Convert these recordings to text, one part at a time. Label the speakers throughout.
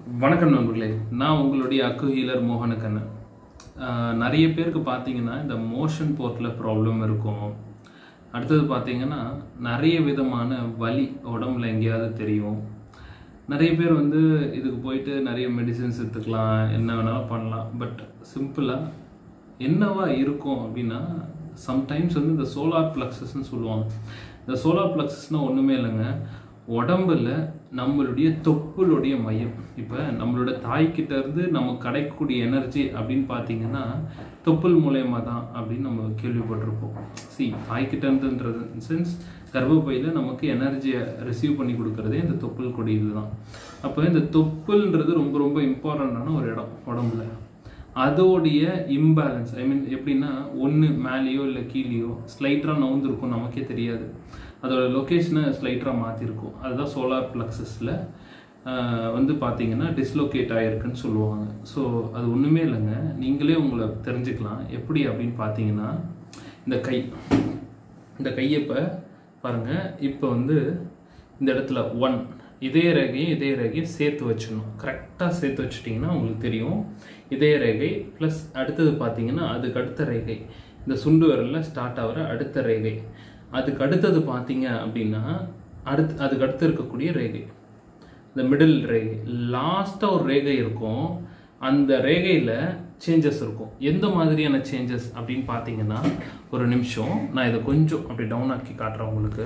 Speaker 1: வணக்கம் நண்பர்களே நான் உங்களுடைய அக்கு ஹீலர் மோகனக்கண்ணன் ஆஹ் நிறைய பேருக்கு பார்த்தீங்கன்னா இந்த மோஷன் போர்ட்டில் ப்ராப்ளம் இருக்கும் அடுத்தது பார்த்தீங்கன்னா நிறைய விதமான வலி உடம்புல எங்கேயாவது தெரியும் நிறைய பேர் வந்து இதுக்கு போயிட்டு நிறைய மெடிசின்ஸ் எடுத்துக்கலாம் என்ன வேணாலும் பண்ணலாம் பட் சிம்பிளாக என்னவா இருக்கும் அப்படின்னா சம்டைம்ஸ் வந்து இந்த சோலார் பிளக்ஸஸ்ன்னு சொல்லுவாங்க இந்த சோலார் பிளக்ஸஸ்னால் ஒன்றுமே இல்லைங்க உடம்புல நம்மளுடைய தொப்புளுடைய மையம் இப்போ நம்மளோட தாய்கிட்ட இருந்து நமக்கு கிடைக்கக்கூடிய எனர்ஜி அப்படின்னு பார்த்தீங்கன்னா தொப்புள் மூலயமா தான் அப்படின்னு நம்ம கேள்விப்பட்டிருப்போம் சி தாய்கிட்ட இருந்துன்றது சென்ஸ் கர்ப்பப்பையில் நமக்கு எனர்ஜியை ரிசீவ் பண்ணி கொடுக்கறதே இந்த தொப்புள் கொடி இதுதான் அப்போ இந்த தொப்புள்ன்றது ரொம்ப ரொம்ப இம்பார்ட்டண்ட்டான ஒரு இடம் உடம்புல அதோடைய இம்பேலன்ஸ் ஐ மீன் எப்படின்னா ஒன்று மேலேயோ இல்லை கீழேயோ ஸ்லைட்டாக நவுந்திருக்கும் நமக்கே தெரியாது அதோட லொக்கேஷனை ஸ்லைட்டாக மாற்றிருக்கும் அதுதான் சோலார் பிளக்ஸஸில் வந்து பார்த்தீங்கன்னா டிஸ்லோகேட் ஆகிருக்குன்னு சொல்லுவாங்க ஸோ அது ஒன்றுமே இல்லைங்க நீங்களே உங்களை தெரிஞ்சுக்கலாம் எப்படி அப்படின்னு பார்த்தீங்கன்னா இந்த கை இந்த கையை இப்போ பாருங்கள் இப்போ வந்து இந்த இடத்துல ஒன் இதய ரேகையும் இதய ரேகையும் சேர்த்து வச்சிடணும் கரெக்டாக சேர்த்து வச்சிட்டிங்கன்னா உங்களுக்கு தெரியும் இதய ரேகை ப்ளஸ் அடுத்தது பார்த்தீங்கன்னா அதுக்கு அடுத்த ரேகை இந்த சுண்டு விரலில் ஸ்டார்ட் ஆகிற அடுத்த ரேகை அதுக்கு அடுத்தது பார்த்தீங்க அப்படின்னா அடுத்து அதுக்கு அடுத்து இருக்கக்கூடிய ரேகை இந்த மிடில் ரேகை லாஸ்ட்டாக ஒரு ரேகை இருக்கும் அந்த ரேகையில் சேஞ்சஸ் இருக்கும் எந்த மாதிரியான சேஞ்சஸ் அப்படின்னு பார்த்தீங்கன்னா ஒரு நிமிஷம் நான் இதை கொஞ்சம் அப்படி டவுன் ஆக்கி காட்டுறேன் உங்களுக்கு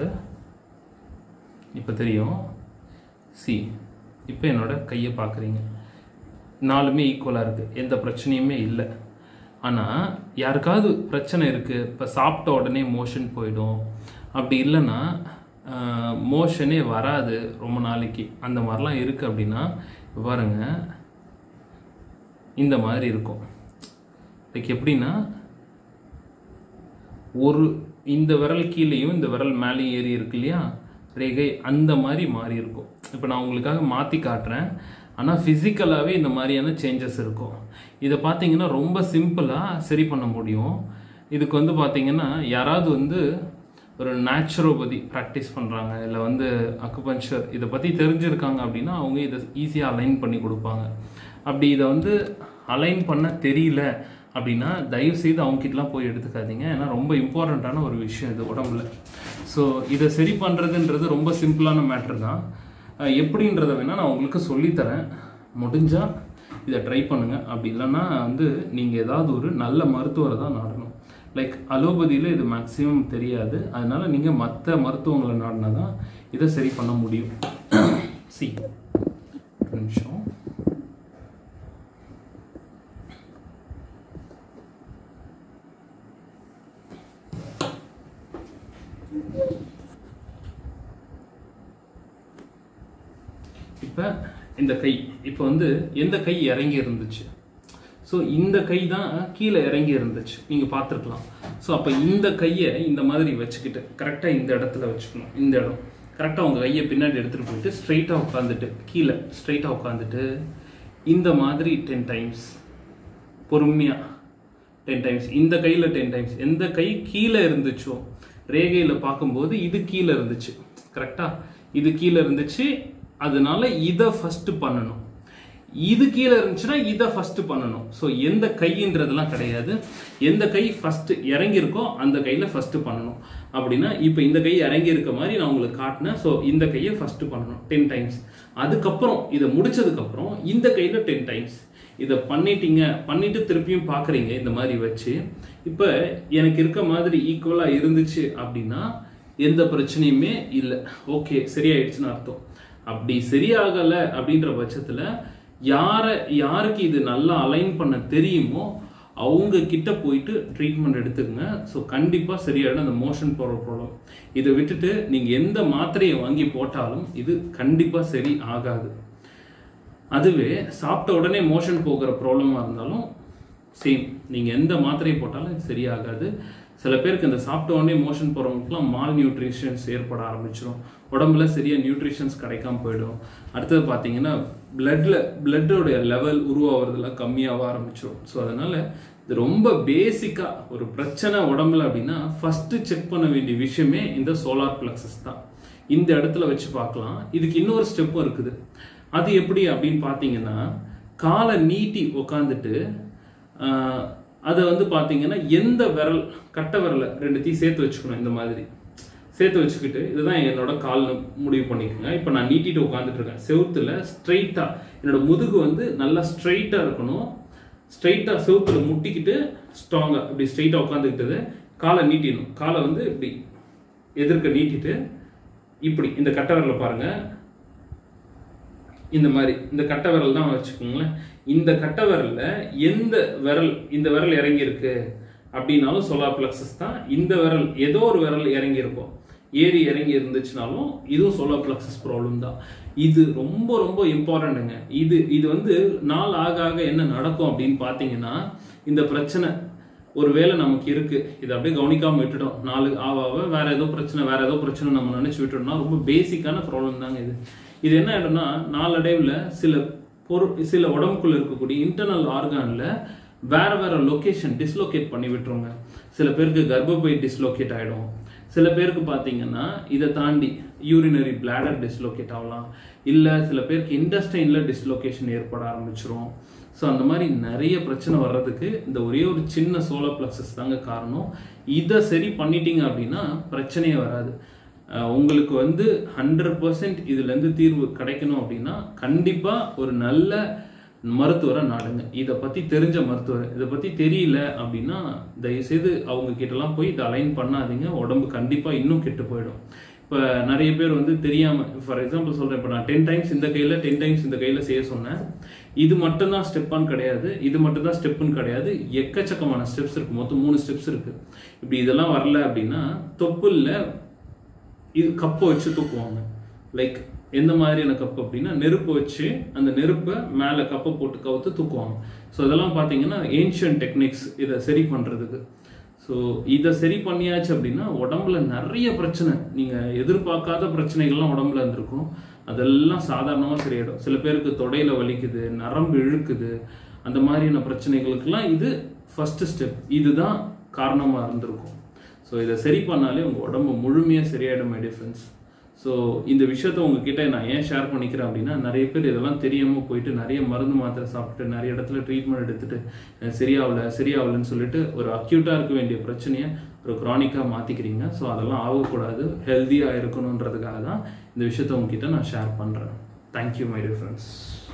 Speaker 1: இப்போ தெரியும் சி இப்போ என்னோட கையை பார்க்குறீங்க நாலுமே ஈக்குவலாக இருக்குது எந்த பிரச்சனையுமே இல்லை ஆனால் யாருக்காவது பிரச்சனை இருக்குது இப்போ சாப்பிட்ட உடனே மோஷன் போயிடும் அப்படி இல்லைன்னா மோஷனே வராது ரொம்ப நாளைக்கு அந்த மாதிரிலாம் இருக்குது அப்படின்னா இப்ப பாருங்க இந்த மாதிரி இருக்கும் லைக் எப்படின்னா ஒரு இந்த விரல் கீழேயும் இந்த விரல் மேலேயும் ஏறி இருக்கு இல்லையா ரேகை அந்த மாதிரி மாறி இருக்கும் இப்போ நான் உங்களுக்காக மாற்றி காட்டுறேன் ஆனால் ஃபிசிக்கலாகவே இந்த மாதிரியான சேஞ்சஸ் இருக்கும் இதை பார்த்தீங்கன்னா ரொம்ப சிம்பிளாக சரி பண்ண முடியும் இதுக்கு வந்து பார்த்தீங்கன்னா யாராவது வந்து ஒரு நேச்சுரோபதி ப்ராக்டிஸ் பண்ணுறாங்க இல்லை வந்து அக்குபஞ்சர் இதை பற்றி தெரிஞ்சிருக்காங்க அப்படின்னா அவங்க இதை ஈஸியாக அலைன் பண்ணி கொடுப்பாங்க அப்படி இதை வந்து அலைன் பண்ண தெரியல அப்படின்னா தயவு செய்து அவங்ககிட்டலாம் போய் எடுத்துக்காதீங்க ஏன்னா ரொம்ப இம்பார்ட்டண்ட்டான ஒரு விஷயம் இது உடம்புல ஸோ இதை சரி பண்ணுறதுன்றது ரொம்ப சிம்பிளான மேட்ரு தான் அஹ் எப்படின்றத வேணால் நான் உங்களுக்கு சொல்லித்தரேன் முடிஞ்சால் இதை ட்ரை பண்ணுங்கள் அப்படி இல்லைன்னா வந்து நீங்கள் ஏதாவது ஒரு நல்ல மருத்துவரை தான் நாடணும் லைக் அலோபதியில் இது மேக்ஸிமம் தெரியாது அதனால நீங்கள் மற்ற மருத்துவங்களை நாடினா தான் இதை சரி பண்ண முடியும் சி ஒரு நிமிஷம் இப்போ இந்த கை இப்போ வந்து எந்த கை இறங்கி இருந்துச்சு ஸோ இந்த கை தான் கீழே இறங்கி இருந்துச்சு நீங்கள் பார்த்துருக்கலாம் ஸோ அப்போ இந்த கையை இந்த மாதிரி வச்சுக்கிட்டு கரெக்டாக இந்த இடத்துல வச்சுக்கணும் இந்த இடம் கரெக்டாக உங்கள் கையை பின்னாடி எடுத்துகிட்டு போயிட்டு ஸ்ட்ரைட்டாக உட்காந்துட்டு கீழே ஸ்ட்ரைட்டாக உட்காந்துட்டு இந்த மாதிரி டென் டைம்ஸ் பொறுமையாக டென் டைம்ஸ் இந்த கையில் டென் டைம்ஸ் எந்த கை கீழே இருந்துச்சோ ரேகையில் பார்க்கும்போது இது கீழே இருந்துச்சு கரெக்டாக இது கீழே இருந்துச்சு அதனால இதை ஃபஸ்ட்டு பண்ணணும் இது கீழே இருந்துச்சுன்னா இதை ஃபர்ஸ்ட் பண்ணணும் ஸோ எந்த கைன்றதெல்லாம் கிடையாது எந்த கை ஃபர்ஸ்ட் இறங்கியிருக்கோ அந்த கையில் ஃபர்ஸ்ட் பண்ணணும் அப்படின்னா இப்போ இந்த கை இறங்கி இருக்க மாதிரி நான் உங்களுக்கு காட்டினேன் ஸோ இந்த கையை ஃபர்ஸ்ட் பண்ணணும் டென் டைம்ஸ் அதுக்கப்புறம் இதை முடிச்சதுக்கப்புறம் இந்த கையில் டென் டைம்ஸ் இதை பண்ணிட்டீங்க பண்ணிட்டு திருப்பியும் பார்க்குறீங்க இந்த மாதிரி வச்சு இப்போ எனக்கு இருக்க மாதிரி ஈக்குவலாக இருந்துச்சு அப்படின்னா எந்த பிரச்சனையுமே இல்லை ஓகே சரியாயிடுச்சுன்னு அர்த்தம் அப்படி சரியாகலை அப்படின்ற பட்சத்தில் யாரை யாருக்கு இது நல்லா அலைன் பண்ண தெரியுமோ அவங்க கிட்ட போயிட்டு ட்ரீட்மெண்ட் எடுத்துக்கங்க ஸோ கண்டிப்பாக சரியாயிடும் அந்த மோஷன் போகிற ப்ராப்ளம் இதை விட்டுட்டு நீங்கள் எந்த மாத்திரையை வாங்கி போட்டாலும் இது கண்டிப்பாக சரி ஆகாது அதுவே சாப்பிட்ட உடனே மோஷன் போகிற ப்ராப்ளமாக இருந்தாலும் சேம் நீங்கள் எந்த மாத்திரையை போட்டாலும் இது சரியாகாது சில பேருக்கு இந்த சாப்பிட்ட உடனே மோஷன் போகிறவங்களுக்குலாம் மால் நியூட்ரிஷன்ஸ் ஏற்பட ஆரம்பிச்சிடும் உடம்புல சரியாக நியூட்ரிஷன்ஸ் கிடைக்காம போயிடும் அடுத்தது பார்த்தீங்கன்னா பிளட்ல பிளட்டோடைய லெவல் உருவாகிறதுல கம்மியாக ஆரம்பிச்சிடும் ஸோ அதனால் இது ரொம்ப பேசிக்காக ஒரு பிரச்சனை உடம்புல அப்படின்னா ஃபஸ்ட்டு செக் பண்ண வேண்டிய விஷயமே இந்த சோலார் பிளக்ஸஸ் தான் இந்த இடத்துல வச்சு பார்க்கலாம் இதுக்கு இன்னொரு ஸ்டெப்பும் இருக்குது அது எப்படி அப்படின்னு பார்த்தீங்கன்னா காலை நீட்டி உக்காந்துட்டு அதை வந்து பார்த்தீங்கன்னா எந்த விரல் கட்டை விரலை ரெண்டுத்தையும் சேர்த்து வச்சுக்கணும் இந்த மாதிரி சேர்த்து வச்சுக்கிட்டு இதுதான் என்னோட கால்னு முடிவு பண்ணிக்கோங்க இப்போ நான் நீட்டிட்டு உட்காந்துட்டு இருக்கேன் செவுத்துல ஸ்ட்ரைட்டாக என்னோட முதுகு வந்து நல்லா ஸ்ட்ரைட்டாக இருக்கணும் ஸ்ட்ரைட்டாக செவுத்துல முட்டிக்கிட்டு ஸ்ட்ராங்காக இப்படி ஸ்ட்ரைட்டாக உட்காந்துக்கிட்டது காலை நீட்டிடணும் காலை வந்து இப்படி எதிர்க்க நீட்டிட்டு இப்படி இந்த கட்டை விரலை பாருங்க இந்த மாதிரி இந்த கட்டை விரல் தான் வச்சுக்கோங்களேன் இந்த கட்டை விரல்ல எந்த விரல் இந்த விரல் இறங்கி இருக்கு அப்படின்னாலும் சோலார் பிளக்ஸஸ் தான் இந்த விரல் ஏதோ ஒரு விரல் இறங்கி இருக்கும் ஏறி இறங்கி இருந்துச்சுனாலும் இதுவும் சோலார் பிளக்ஸஸ் ப்ராப்ளம் தான் இது ரொம்ப ரொம்ப இம்பார்ட்டண்ட்டுங்க இது இது வந்து நாள் ஆக ஆக என்ன நடக்கும் அப்படின்னு பார்த்தீங்கன்னா இந்த பிரச்சனை ஒருவேளை நமக்கு இருக்கு இது அப்படியே கவனிக்காம விட்டுட்டோம் நாலு ஆவாவ வேற ஏதோ பிரச்சனை வேற ஏதோ பிரச்சனை நம்ம நினைச்சு விட்டுட்டோம்னா ரொம்ப பேசிக்கான ப்ராப்ளம் தாங்க இது இது என்ன ஆயிடும்னா நாளடைவில் சில பொரு சில உடம்புக்குள்ள இருக்கக்கூடிய இன்டர்னல் ஆர்கான்ல வேற வேற லொகேஷன் டிஸ்லோகேட் பண்ணி விட்டுருங்க சில பேருக்கு கர்ப்பப்பை டிஸ்லோகேட் ஆயிடும் சில பேருக்கு பார்த்தீங்கன்னா இதை தாண்டி யூரினரி பிளாடர் டிஸ்லோகேட் ஆகலாம் இல்லை சில பேருக்கு இண்டஸ்டைனில் டிஸ்லோகேஷன் ஏற்பட ஆரம்பிச்சிரும் ஸோ அந்த மாதிரி நிறைய பிரச்சனை வர்றதுக்கு இந்த ஒரே ஒரு சின்ன சோலர் பிளக்ஸஸ் தாங்க காரணம் இதை சரி பண்ணிட்டீங்க அப்படின்னா பிரச்சனையே வராது அஹ் உங்களுக்கு வந்து ஹண்ட்ரட் பர்சன்ட் இதுலேருந்து தீர்வு கிடைக்கணும் அப்படின்னா கண்டிப்பாக ஒரு நல்ல மருத்துவரை நாடுங்க இதை பற்றி தெரிஞ்ச மருத்துவர் இதை பற்றி தெரியல அப்படின்னா தயவுசெய்து அவங்க கிட்டலாம் போய் இதை அலைன் பண்ணாதீங்க உடம்பு கண்டிப்பாக இன்னும் கெட்டு போயிடும் இப்போ நிறைய பேர் வந்து தெரியாமல் ஃபார் எக்ஸாம்பிள் சொல்கிறேன் இப்போ நான் டென் டைம்ஸ் இந்த கையில் டென் டைம்ஸ் இந்த கையில் செய்ய சொன்னேன் இது மட்டும்தான் ஸ்டெப்பான்னு கிடையாது இது மட்டும்தான் ஸ்டெப்புன்னு கிடையாது எக்கச்சக்கமான ஸ்டெப்ஸ் இருக்கு மொத்தம் மூணு ஸ்டெப்ஸ் இருக்கு இப்படி இதெல்லாம் வரல அப்படின்னா தொப்புல்ல இது கப்பை வச்சு தூக்குவாங்க லைக் எந்த மாதிரியான கப்பு அப்படின்னா நெருப்பு வச்சு அந்த நெருப்பை மேலே கப்பை போட்டு கவுத்து தூக்குவாங்க ஸோ இதெல்லாம் பார்த்தீங்கன்னா ஏன்ஷியன் டெக்னிக்ஸ் இதை சரி பண்ணுறதுக்கு ஸோ இதை சரி பண்ணியாச்சு அப்படின்னா உடம்புல நிறைய பிரச்சனை நீங்கள் எதிர்பார்க்காத பிரச்சனைகள்லாம் உடம்புல இருந்திருக்கும் அதெல்லாம் சாதாரணமாக சரியாயிடும் சில பேருக்கு தொடையில வலிக்குது நரம்பு இழுக்குது அந்த மாதிரியான பிரச்சனைகளுக்கெல்லாம் இது ஃபர்ஸ்ட் ஸ்டெப் இதுதான் காரணமாக இருந்திருக்கும் ஸோ இதை சரி பண்ணாலே உங்கள் உடம்பு முழுமையாக சரியாயிடும் மை டிஃபரன்ஸ் ஸோ இந்த விஷயத்த உங்ககிட்ட நான் ஏன் ஷேர் பண்ணிக்கிறேன் அப்படின்னா நிறைய பேர் இதெல்லாம் தெரியாமல் போயிட்டு நிறைய மருந்து மாத்திரை சாப்பிட்டு நிறைய இடத்துல ட்ரீட்மெண்ட் எடுத்துட்டு அஹ் சரியாகல சரியாகலன்னு சொல்லிட்டு ஒரு அக்யூட்டாக இருக்க வேண்டிய பிரச்சனையை ஒரு க்ரானிக்காக மாற்றிக்கிறீங்க ஸோ அதெல்லாம் ஆகக்கூடாது ஹெல்த்தியாக இருக்கணுன்றதுக்காக தான் இந்த விஷயத்த உங்ககிட்ட நான் ஷேர் பண்ணுறேன் தேங்க்யூ மை டிஃப்ரெண்ட்ஸ்